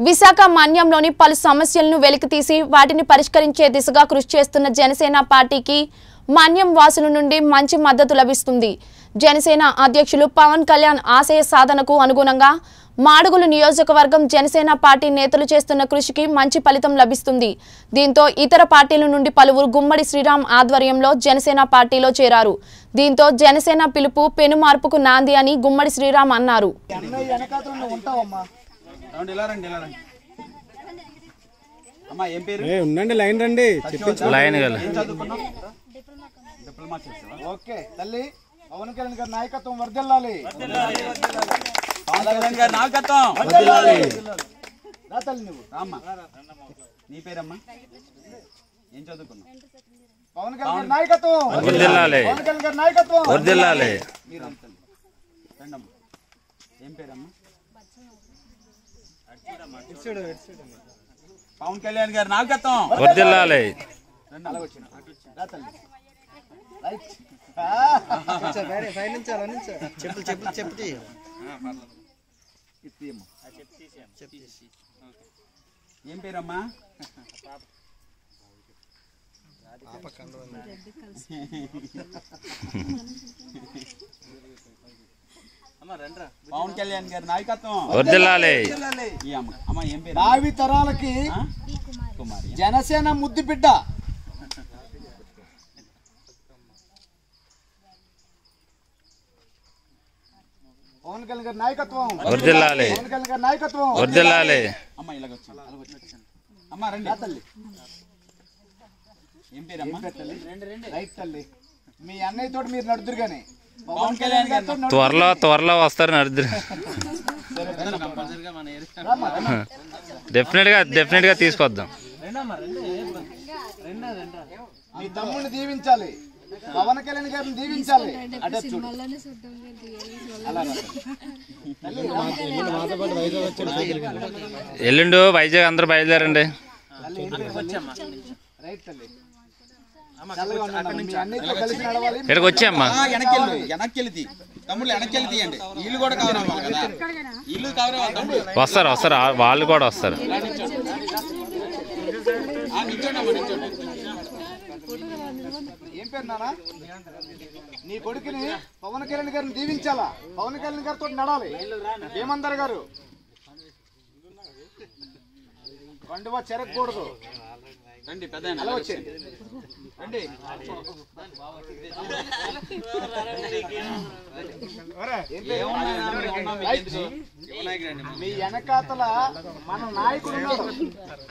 విశాఖ మన్యంలోని పలు సమస్యలను వెలికితీసి వాటిని పరిష్కరించే దిశగా కృషి చేస్తున్న జనసేన పార్టీకి మన్యం వాసుల నుండి మంచి మద్దతు లభిస్తుంది జనసేన అధ్యక్షులు పవన్ కళ్యాణ్ ఆశయ సాధనకు అనుగుణంగా మాడుగులు నియోజకవర్గం జనసేన పార్టీ నేతలు చేస్తున్న కృషికి మంచి ఫలితం లభిస్తుంది దీంతో ఇతర పార్టీల నుండి పలువురు గుమ్మడి శ్రీరామ్ ఆధ్వర్యంలో జనసేన పార్టీలో చేరారు దీంతో జనసేన పిలుపు పెను మార్పుకు నాంది అని గుమ్మడి శ్రీరామ్ అన్నారు అన్నయ్య వెనకాతలు నువ్వు ఉంటావమ్మా రండి ఇలా రండి ఇలా రండి అమ్మా ఏం పేరు ఏ ఉండండి లైన్ రండి చెప్పించు లైన్ గల ఏం చదువుకున్నావు డిప్లొమా చేసావా ఓకే తల్లి పవన్ కళ్యాణ్ గారి నాయకత్వం వర్దిల్లాలి పవన్ కళ్యాణ్ గారి నాయకత్వం రా తల్లి నువ్వు రామ్మా నీ పేరమ్మా ఏం చదువుకున్నావు పవన్ కళ్యాణ్ గారి నాయకత్వం వర్ధిల్లాలి పవన్ కళ్యాణ్ గారి నాయకత్వం వర్దిల్లాలి మీరు అంతండి రండమ్మా ఏం పేరమ్మా పవన్ కళ్యాణ్ గారి నాయకత్వం వర్దిల్లాలి రండి అలా వచ్చిన రా తల్లి రైట్ చెప్పులు చెప్పులు చెప్పుటి ఏం పేరమ్మా పవన్ కళ్యాణ్ గారి నాయకత్వం వర్దిల్లాలి ఈ అమ్మ అమ్మ ఏం పేరు భావి తరాలకి ఆ? కుమారి జనసేన ముద్దు బిడ్డ పవన్ కళ్యాణ్ గారి నాయకత్వం వర్దిల్లాలి పవన్ కళ్యాణ్ గారి నాయకత్వం వర్దిల్లాలి అమ్మ ఇలాగ వచ్చి అలాగ వచ్చి అమ్మ రండి తల్లి ఏం పేరమ్మా రైట్ తల్లి మీ అన్నయ్య తోటి మీరు నడుదురు గాని పవన్ కళ్యాణ్ గారితో త్వరలో త్వరలో వస్తారు నడుద్దు డెఫినెట్ గా డెఫినెట్ గా తీసుకొద్దాం మీ తమ్ముడిని దీవించాలి పవన్ కళ్యాణ్ గారిని దీవించాలి అంటే చూడు ఎల్లుండు వైజాగ్ అందరూ బయలుదేరండి రైట్ తల్లి చల్లగా ఉండండి. మీ అన్నయ్యతో కలిసి నడవాలి ఇక్కడికి వచ్చామ్మా వెనక్కి వెళ్ళి వెనక్కి వెళ్ళి తమ్ముళ్ళు వెనక్కి వెళ్ళి తీయండి ఇల్లు కూడా కవర్ అవ్వాలి కదా ఇల్లు కవర్ అవ్వాలి తమ్ముళ్ళు వస్తారు వస్తారు ఆ- వాళ్ళు కూడా వస్తారు ఆ, నిల్చోండి అమ్మా నిల్చోండి ఏం పేరు నానా నీ కొడుకుని పవన్ కళ్యాణ్ గారిని దీవించాలా పవన్ కళ్యాణ్ గారితో నడాలి ఏమందర్ గారు కండువా చెరగకూడదు రండి పెద్ద అలా వచ్చేయండి రండి ఏం పేరు? రైట్. మీ వెనకాతల మన నాయకుడు ఉన్నాడు